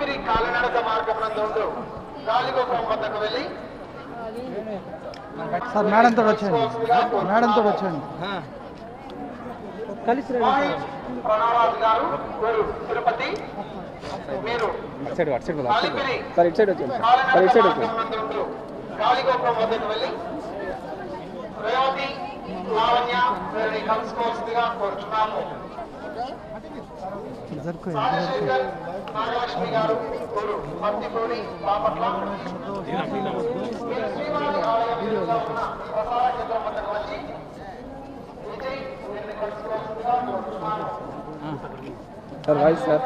అలిపిరి కాలినడక మార్గం నందు ఉండు గాలిగోపురం వద్దకు వెళ్ళి సార్ మేడంతో వచ్చేయండి మేడంతో వచ్చేయండి కలిసి మాహి ప్రణవరాజు గారు ఊరు తిరుపతి మీరు అటు సైడ్ అటు సైడ్ అలిపిరి సార్ ఇటు సైడ్ వచ్చేయండి సార్ సార్ ఇటు కాలినడక సైడ్ వచ్చేయండి మార్గం నందు ఉండు గాలిగోపురం వద్దకు వెళ్ళి రేవతి లావణ్య వీరిని కలుసుకోవాల్సిందిగా కోరుచున్నాము జరుకు రాజశేఖర్ నాగలక్ష్మి గారు ఊరు మత్తిపూడి బాపట్ల మీరు శ్రీవారి ఆలయం ఎదురుగా ఉన్న ప్రసాద కేంద్రం వద్దకు వచ్చి విజయ్ వీరిని కలుసుకోవాల్సిందిగా కోరుచున్నాను సార్ వాయిస్ సార్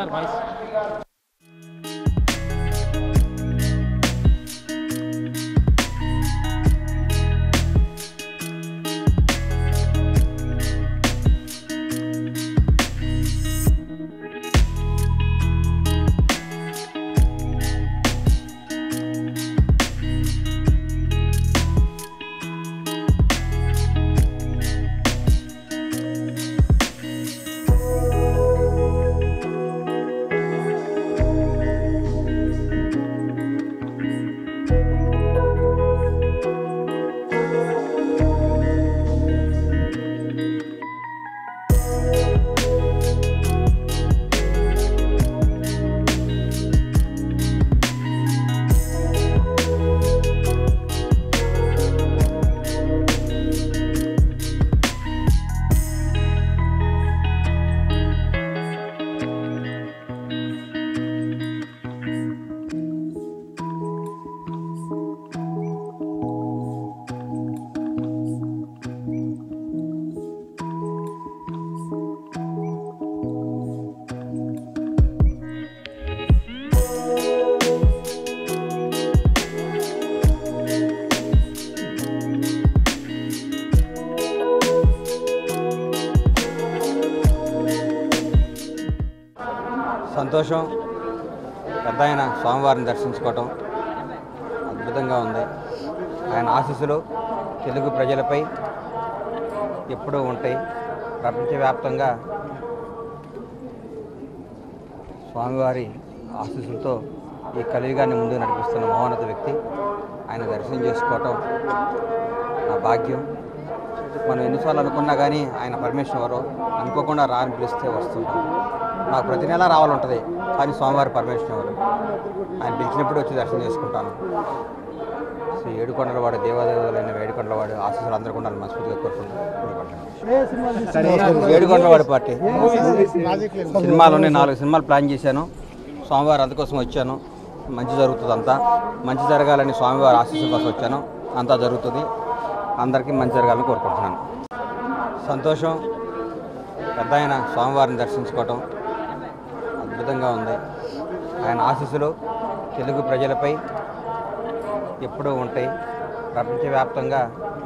సంతోషం పెద్ద ఆయన స్వామివారిని దర్శించుకోవటం అద్భుతంగా ఉంది ఆయన ఆశీస్సులు తెలుగు ప్రజలపై ఎప్పుడూ ఉంటాయి ప్రపంచవ్యాప్తంగా స్వామివారి ఆశీస్సులతో ఈ కలియుగాన్ని ముందుకు నడిపిస్తున్న మహోన్నత వ్యక్తి ఆయన దర్శనం చేసుకోవటం నా భాగ్యం మనం ఎన్నిసార్లు అనుకున్నా కానీ ఆయన పర్మిషన్ ఎవరో అనుకోకుండా రాని పిలిస్తే వస్తుంటాం నాకు ప్రతి నెల రావాలంటుంది కానీ స్వామివారి పర్మిషన్ ఎవరు ఆయన పిలిచినప్పుడు వచ్చి దర్శనం చేసుకుంటాను శ్రీ ఏడుకొండలవాడు దేవాదేవులైన వేడుకొండలవాడు ఆశీస్సులు అందరూ కూడా మనస్ఫూర్తిగా కోరుకుంటాను ఏడుకొండలవాడి పార్టీ సినిమాలోనే నాలుగు సినిమాలు ప్లాన్ చేశాను స్వామివారు అందుకోసం వచ్చాను మంచి జరుగుతుంది అంతా మంచి జరగాలని స్వామివారి ఆశీస్సుల కోసం వచ్చాను అంతా జరుగుతుంది అందరికీ మంచి జరగాలని కోరుకుంటున్నాను సంతోషం పెద్ద ఆయన స్వామివారిని దర్శించుకోవటం అద్భుతంగా ఉంది ఆయన ఆశీస్సులు తెలుగు ప్రజలపై ఎప్పుడూ ఉంటాయి ప్రపంచవ్యాప్తంగా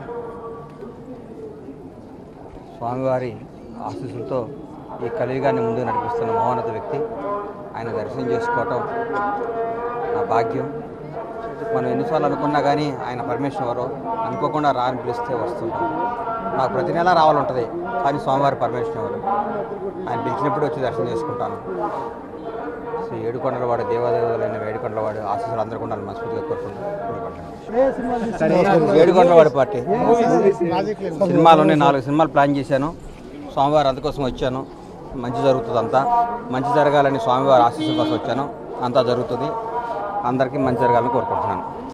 స్వామివారి ఆశీస్సులతో ఈ కలియుగాన్ని ముందుకు నడిపిస్తున్న మహోన్నత వ్యక్తి ఆయన దర్శనం చేసుకోవటం నా భాగ్యం మనం ఎన్నిసార్లు అనుకున్నా కానీ ఆయన పర్మిషన్ ఎవరో అనుకోకుండా రాని పిలిస్తే వస్తుంటాం నాకు ప్రతి నెల రావాలంటుంది కానీ స్వామివారి పర్మిషన్ ఎవరు ఆయన పిలిచినప్పుడు వచ్చి దర్శనం చేసుకుంటాను శ్రీ ఏడుకొండలవాడు దేవాదేవులైన వేడుకొండలవాడు ఆశీస్సులు అందరూ కూడా మనస్ఫూర్తిగా కోరుకుంటాను ఏడుకొండలవాడి పార్టీ సినిమాలోనే నాలుగు సినిమాలు ప్లాన్ చేశాను స్వామివారు అందుకోసం వచ్చాను మంచి జరుగుతుంది అంతా మంచి జరగాలని స్వామివారి ఆశీస్సుల కోసం వచ్చాను అంతా జరుగుతుంది అందరికీ మంచి జరగాలని కోరుకుంటున్నాను